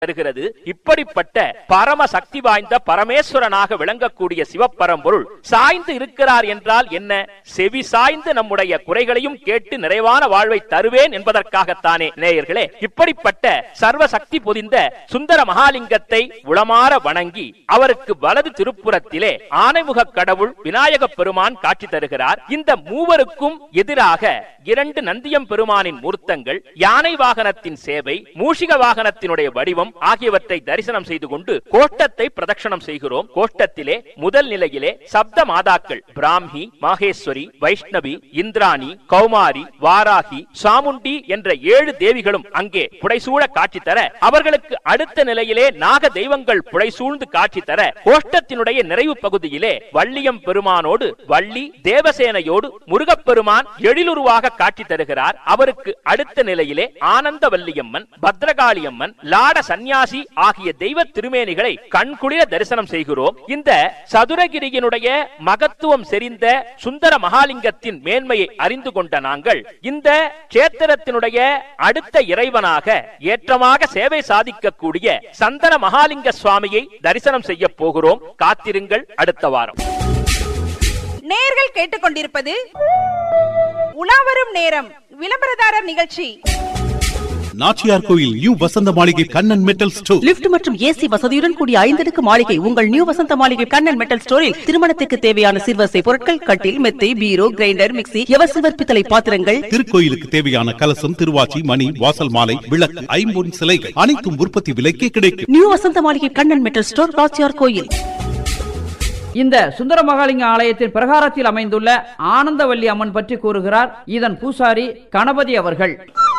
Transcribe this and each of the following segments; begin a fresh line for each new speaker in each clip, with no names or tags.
தருகிறது இப்படிப்பட்ட பரம சக்தி வாய்ந்த பரமேஸ்வரனாக விளங்கக்கூடிய சிவப்பரம்பொருள் சாய்ந்து இருக்கிறார் என்றால் என்ன செவி சாய்ந்து நம்முடைய குறைகளையும் கேட்டு நிறைவான வாழ்வை தருவேன் என்பதற்காகத்தானே நேயர்களே இப்படிப்பட்ட சர்வ சக்தி பொதிந்த சுந்தர மகாலிங்கத்தை உளமாற வணங்கி அவருக்கு வலது திருப்புறத்திலே ஆனைமுக கடவுள் விநாயக பெருமான் காட்சி தருகிறார் இந்த மூவருக்கும் எதிராக இரண்டு நந்தியம் பெருமானின் மூர்த்தங்கள் யானை வாகனத்தின் சேவை மூஷிக வாகனத்தினுடைய வடிவம் ஆகியவற்றை தரிசனம் செய்து கொண்டு கோஷ்டத்தை பிரதட்சணம் செய்கிறோம் கோஷ்டத்திலே முதல் நிலையிலே சப்த மாதாக்கள் பிராமி மாகேஸ்வரி வைஷ்ணவி இந்திராணி கௌமாரி வாராகி சாமுண்டி என்ற ஏழு தேவிகளும் அங்கே புடைசூழ காட்சி தர அவர்களுக்கு அடுத்த நிலையிலே நாக தெய்வங்கள் புடைசூழ்ந்து காட்சி தர கோஷ்டத்தினுடைய நிறைவு பகுதியிலே வள்ளியம் பெருமானோடு வள்ளி தேவசேனையோடு முருகப்பெருமான் எழிலுருவாக காட்சி தருகிறார் அவருக்கு அடுத்த நிலையிலே ஆனந்த வல்லியம்மன் பத்ரகாளியம்மன் லாட சந்நியாசி ஆகிய தெய்வ திருமேனிகளை கண்குளிர தரிசனம் செய்கிறோம் இந்த சதுரகிரியினுடைய மகத்துவம் செறிந்த சுந்தர மகாலிங்கத்தின் மேன்மையை அறிந்து கொண்ட நாங்கள் இந்த கேத்திரத்தினுடைய அடுத்த இறைவனாக ஏற்றமாக சேவை சாதிக்கக்கூடிய சந்தன மகாலிங்க சுவாமியை தரிசனம் செய்ய போகிறோம் காத்திருங்கள் அடுத்த வாரம்
நேர்கள் கேட்டுக்கொண்டிருப்பது உலாவரும் நேரம் விளம்பரதாரர் நிகழ்ச்சி
நாச்சியார் கோயில் new Vasantha Maligai Kannan metal store
lift மற்றும் ஏசி வசதியுடன் கூடிய ஐந்தடுக்கு மாளிகை உங்கள் நியூ வசந்த மாளிகை கண்ணன் மெட்டல் ஸ்டோரில் திருமணத்துக்கு தேவையான சிறுவசை பொருட்கள் கட்டில் மெத்தை bureau grinder mixie ever silver பித்தளை பாத்திரங்கள்
திருக்கோயிலுக்கு தேவையான கலசம் திருவாச்சி மணி வாசல் மாலை விளக்கு ஐம்பொன் சிலைகள் அனைத்தும் உற்பத்தி விலைக்கே கிடைக்கும்
new Vasantha Maligai Kannan metal store ராச்சியார் கோயில்
இந்த சுந்தர மகாலிங்க ஆலயத்தின் பிரகாரத்தில் அமைந்துள்ள ஆனந்தவல்லி அம்மன் பற்றி கூறுகிறார் இதன் பூசாரி கணபதி அவர்கள்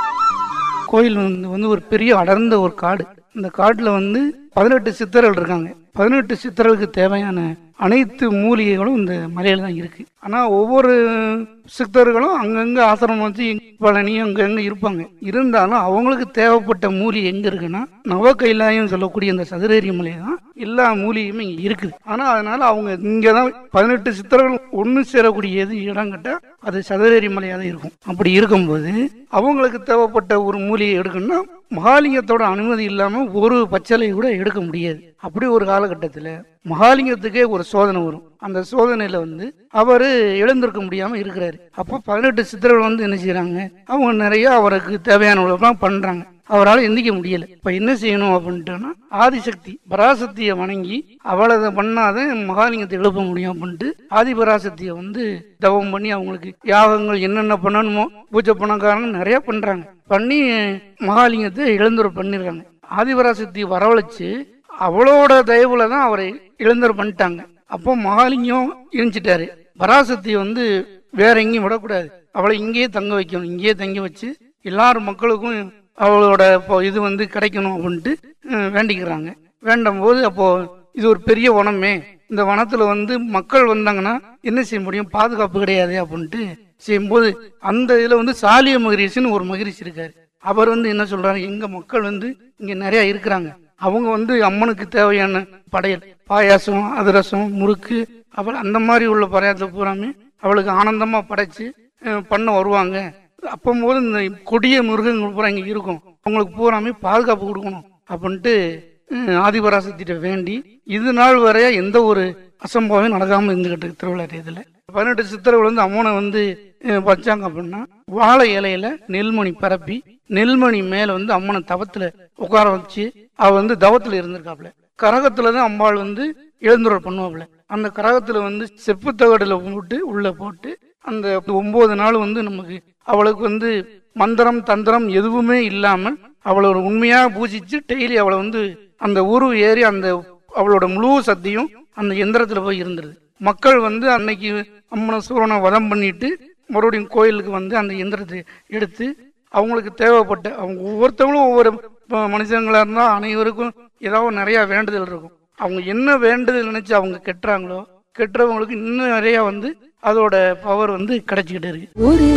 கோயில் வந்து வந்து ஒரு பெரிய அடர்ந்த ஒரு காடு இந்த காட்டுல வந்து பதினெட்டு சித்தர்கள் இருக்காங்க பதினெட்டு சித்தர்களுக்கு தேவையான அனைத்து மூலிகைகளும் இந்த மலையில தான் இருக்கு ஆனா ஒவ்வொரு சித்தர்களும் அங்கங்க ஆசிரமம் வச்சு பழனி அங்கங்க இருப்பாங்க இருந்தாலும் அவங்களுக்கு தேவைப்பட்ட மூலிகை எங்க இருக்குன்னா நவ கைலாயம் சொல்லக்கூடிய இந்த சதுரேரி மலை தான் எல்லா மூலிகையுமே இங்க இருக்குது ஆனா அதனால அவங்க இங்கதான் பதினெட்டு சித்தர்கள் ஒண்ணு சேரக்கூடிய எது இடம் கேட்டா அது சதுரேரி மலையா தான் இருக்கும் அப்படி இருக்கும்போது அவங்களுக்கு தேவைப்பட்ட ஒரு மூலிகை எடுக்கணும்னா மகாலிங்கத்தோட அனுமதி இல்லாம ஒரு பச்சளை கூட எடுக்க முடியாது அப்படி ஒரு காலகட்டத்துல மகாலிங்கத்துக்கே ஒரு சோதனை வரும் அந்த சோதனையில வந்து அவரு எழுந்திருக்க முடியாம இருக்கிறாரு அப்போ பதினெட்டு சித்தர்கள் வந்து என்ன செய்யறாங்க அவங்க நிறைய அவருக்கு தேவையான உழைப்பெல்லாம் பண்றாங்க அவரால் எந்திக்க முடியல இப்ப என்ன செய்யணும் அப்படின்ட்டுனா ஆதிசக்தி பராசக்தியை வணங்கி அவளை அதை பண்ணாத மகாலிங்கத்தை எழுப்ப முடியும் அப்படின்ட்டு ஆதிபராசக்தியை வந்து தவம் பண்ணி அவங்களுக்கு யாகங்கள் என்னென்ன பண்ணணுமோ பூஜை பணக்காரங்க நிறைய பண்றாங்க பண்ணி மகாலிங்கத்தை இழந்துரை பண்ணிருக்காங்க ஆதிபராசக்தி வரவழைச்சு அவளோட தயவுல தான் அவரை இழந்தர் பண்ணிட்டாங்க அப்போ மகாலிங்கம் இருந்துட்டாரு பராசக்தி வந்து வேற எங்கேயும் விடக்கூடாது அவளை இங்கேயே தங்க வைக்கணும் இங்கேயே தங்க வச்சு எல்லாரும் மக்களுக்கும் அவளோட இப்போ இது வந்து கிடைக்கணும் அப்படின்ட்டு அஹ், வேண்டிக்கிறாங்க வேண்டும் போது அப்போ இது ஒரு பெரிய வனமே இந்த வனத்துல வந்து மக்கள் வந்தாங்கன்னா என்ன செய்ய முடியும் பாதுகாப்பு கிடையாது அப்படின்ட்டு செய்யும்போது அந்த இதுல வந்து சாலிய மகரிஷின்னு ஒரு மகரிஷி இருக்காரு அவர் வந்து என்ன சொல்றாரு எங்க மக்கள் வந்து இங்க நிறைய இருக்கிறாங்க அவங்க வந்து அம்மனுக்கு தேவையான படையல் பாயாசம் அதிரசம் முறுக்கு அவள் அந்த மாதிரி உள்ள படையத்தை பூராமே அவளுக்கு ஆனந்தமா படைச்சு அஹ், பண்ண வருவாங்க அப்போது இந்த கொடிய மிருகங்கள் பூரா இங்க இருக்கும் அவங்களுக்கு பூராமே பாதுகாப்பு கொடுக்கணும் அப்படின்ட்டு அஹ், ஆதிபராசக்திட்ட வேண்டி இது நாள் வரைய எந்த ஒரு அசம்பாவையும் நடக்காம இருந்துகிட்டு திருவிழா இதுல பதினெட்டு சித்தர்கள் வந்து அம்மனை வந்து அஹ், வச்சாங்க அப்படின்னா வாழை இலையில நெல்மணி பரப்பி நெல்மணி மேல வந்து அம்மனை தவத்துல உட்கார வச்சு அவ வந்து தவத்துல இருந்திருக்காப்ல கரகத்துல தான் அம்பாள் வந்து எழுந்துருள் பண்ணுவாப்ல அந்த கரகத்துல வந்து செப்பு தகடுல போட்டு உள்ள போட்டு அந்த ஒன்பது நாள் வந்து நமக்கு அவளுக்கு வந்து மந்திரம் தந்திரம் எதுவுமே இல்லாமல் அவளோட உண்மையா பூஜிச்சு டெய்லி அவளை வந்து அந்த உரு ஏறி அந்த அவளோட முழு சக்தியும் அந்த எந்திரத்துல போய் இருந்துருது மக்கள் வந்து அன்னைக்கு அம்மனை சூரனை வதம் பண்ணிட்டு மறுபடியும் கோயிலுக்கு வந்து அந்த எந்திரத்தை எடுத்து அவங்களுக்கு தேவைப்பட்ட அவங்க ஒவ்வொருத்தவங்களும் ஒவ்வொரு ப- மனுஷங்களா இருந்தா அனைவருக்கும் ஏதாவது நிறைய வேண்டுதல் இருக்கும் அவங்க என்ன வேண்டுதல் நினைச்சு அவங்க கெட்டுறாங்களோ கெட்டுறவங்களுக்கு இன்னும் நிறைய வந்து அதோட பவர் வந்து கிடைச்சிக்கிட்டு இருக்கு